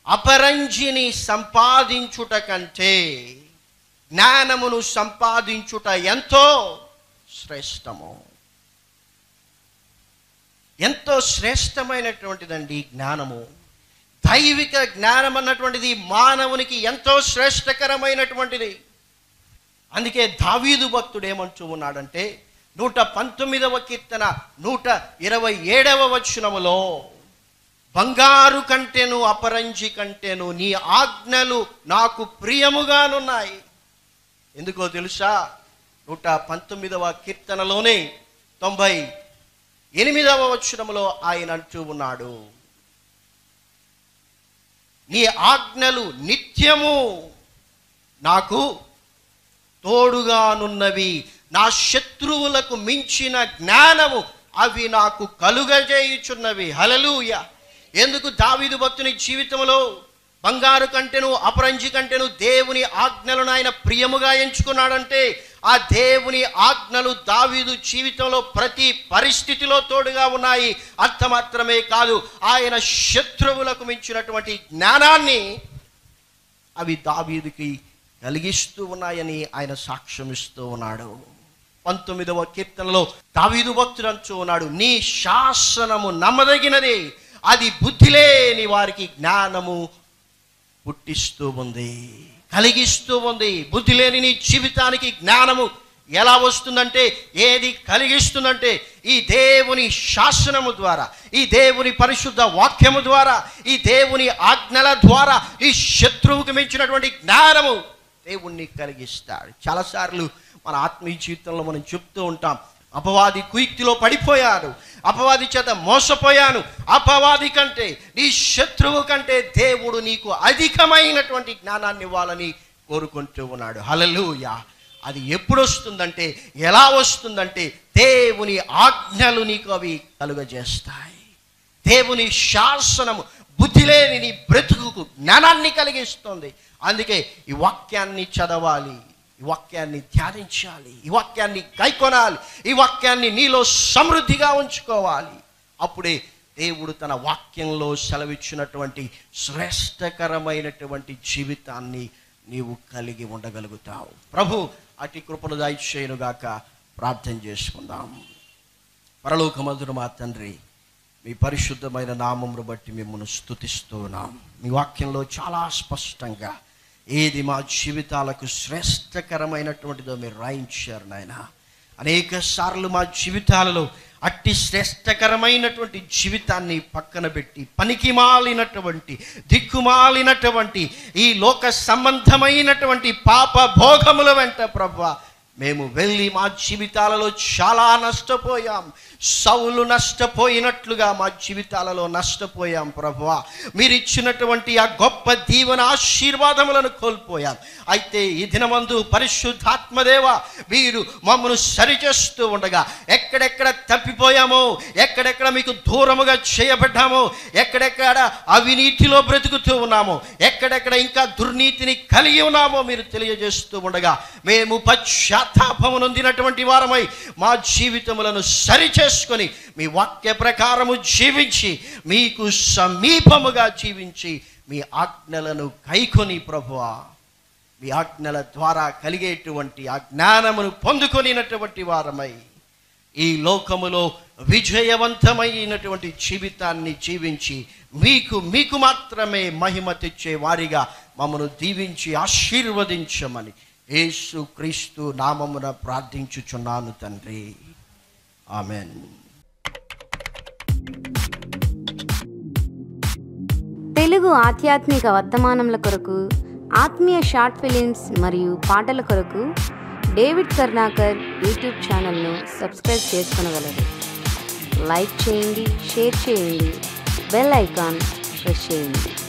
అపరంజిని సంపాదించుట కంటే జ్ఞానమును సంపాదించుట ఎంతో శ్రేష్టము ఎంతో శ్రేష్టమైనటువంటిదండి ఈ జ్ఞానము దైవిక జ్ఞానం అన్నటువంటిది మానవునికి ఎంతో శ్రేష్టకరమైనటువంటిది అందుకే దావీదు భక్తుడు ఏమంటూ ఉన్నాడంటే నూట పంతొమ్మిదవ కీర్తన నూట ఇరవై ఏడవ వచనములో బంగారు కంటేను అపరంజి కంటేను నీ ఆజ్ఞలు నాకు ప్రియముగానున్నాయి ఎందుకో తెలుసా నూట పంతొమ్మిదవ కీర్తనలోనే తొంభై ఎనిమిదవ వచనములో ఆయన అంటూ ఉన్నాడు నీ ఆజ్ఞలు నిత్యము నాకు తోడుగానున్నవి నా శత్రువులకు మించిన జ్ఞానము అవి నాకు కలుగజేయుచున్నవి హలలుయ ఎందుకు దావీదు భక్తుని జీవితంలో బంగారు కంటెను అపరంజి కంటెను దేవుని ఆజ్ఞలను ఆయన ప్రియముగా ఎంచుకున్నాడంటే ఆ దేవుని ఆజ్ఞలు దావీదు జీవితంలో ప్రతి పరిస్థితిలో తోడుగా ఉన్నాయి అంత మాత్రమే కాదు ఆయన శత్రువులకు మించినటువంటి జ్ఞానాన్ని అవి దావీదుకి కలిగిస్తూ ఉన్నాయని ఆయన సాక్ష్యం ఇస్తూ ఉన్నాడు పంతొమ్మిదవ కీర్తనలో దావీదు భక్తుడు అంటూ ఉన్నాడు నీ శాసనము నమ్మదగినది అది బుద్ధి లేని వారికి జ్ఞానము పుట్టిస్తూ ఉంది కలిగిస్తూ ఉంది బుద్ధి లేని నీ జీవితానికి జ్ఞానము ఎలా వస్తుందంటే ఏది కలిగిస్తుందంటే ఈ దేవుని శాసనము ద్వారా ఈ దేవుని పరిశుద్ధ వాక్యము ద్వారా ఈ దేవుని ఆజ్ఞల ద్వారా ఈ శత్రువుకు మించినటువంటి జ్ఞానము దేవుణ్ణి కలిగిస్తాడు చాలాసార్లు మన ఆత్మీయ జీవితంలో మనం చెప్తూ ఉంటాం అపవాది కుయుక్తిలో పడిపోయాడు అపవాది చేత మోసపోయాను అపవాది కంటే నీ శత్రువు కంటే దేవుడు నీకు అధికమైనటువంటి జ్ఞానాన్ని ఇవ్వాలని కోరుకుంటూ ఉన్నాడు హలలుయా అది ఎప్పుడు వస్తుందంటే ఎలా వస్తుందంటే దేవుని ఆజ్ఞలు నీకు అవి కలుగజేస్తాయి దేవుని శాసనము బుద్ధి లేని నీ బ్రతుకుకు జ్ఞానాన్ని కలిగిస్తుంది అందుకే ఈ వాక్యాన్ని చదవాలి ఈ వాక్యాన్ని ధ్యానించాలి ఈ వాక్యాన్ని కైకొనాలి ఈ వాక్యాన్ని నీలో సమృద్ధిగా ఉంచుకోవాలి అప్పుడే దేవుడు తన వాక్యంలో సెలవిచ్చినటువంటి శ్రేష్టకరమైనటువంటి జీవితాన్ని నీవు కలిగి ఉండగలుగుతావు ప్రభు అతి కృపను దాయిచేయనుగాక ప్రార్థన చేసుకుందాం పరలోకమందుడు మా తండ్రి మీ పరిశుద్ధమైన నామమును బట్టి మిమ్మల్ని స్తుతిస్తూ ఉన్నాం మీ వాక్యంలో చాలా స్పష్టంగా ఏది మా జీవితాలకు శ్రేష్టకరమైనటువంటిదో మీరు రాయించారు నాయన అనేక సార్లు మా జీవితాలలో అట్టి శ్రేష్టకరమైనటువంటి జీవితాన్ని పక్కన పెట్టి పనికి మాలినటువంటి దిక్కుమాలినటువంటి ఈ లోక సంబంధమైనటువంటి పాప భోగముల వెంట ప్రభా మేము వెళ్ళి మా జీవితాలలో చాలా నష్టపోయాం సౌలు నష్టపోయినట్లుగా మా జీవితాలలో నష్టపోయాం ప్రభువా మీరు ఇచ్చినటువంటి ఆ గొప్ప దీవెన ఆశీర్వాదములను కోల్పోయాం అయితే ఈ దినమందు పరిశుద్ధాత్మదేవ మీరు మమ్మను సరిచేస్తూ ఉండగా ఎక్కడెక్కడ తప్పిపోయామో ఎక్కడెక్కడ మీకు దూరముగా చేయబడ్డామో ఎక్కడెక్కడ అవినీతిలో బ్రతుకుతూ ఉన్నామో ఎక్కడెక్కడ ఇంకా దుర్నీతిని కలిగి ఉన్నామో మీరు తెలియజేస్తూ ఉండగా మేము పశ్చాత్తాపము నొందినటువంటి వారమై మా జీవితములను సరిచేసుకొని మీ వాక్య ప్రకారము జీవించి మీకు సమీపముగా జీవించి మీ ఆజ్ఞలను కైకొని ప్రభువా మీ ఆజ్ఞల ద్వారా కలిగేటువంటి ఆ జ్ఞానమును పొందుకొనినటువంటి వారమై ఈ లోకములో విజయవంతమైనటువంటి జీవితాన్ని జీవించి మీకు మీకు మాత్రమే మహిమ తెచ్చే వారిగా మమ్మను దీవించి ఆశీర్వదించమని యేసు క్రీస్తు నామమున ప్రార్థించుచున్నాను తండ్రి ఆమెన్ తెలుగు ఆధ్యాత్మిక వర్తమానముల కొరకు ఆత్మీయ షార్ట్ ఫిలిమ్స్ మరియు పాటల కొరకు డేవిడ్ కర్ణాకర్ యూట్యూబ్ ఛానల్ను సబ్స్క్రైబ్ చేసుకొనగలరు లైక్ చేయండి షేర్ చేయండి బెల్ ఐకాన్ ప్రెస్ చేయండి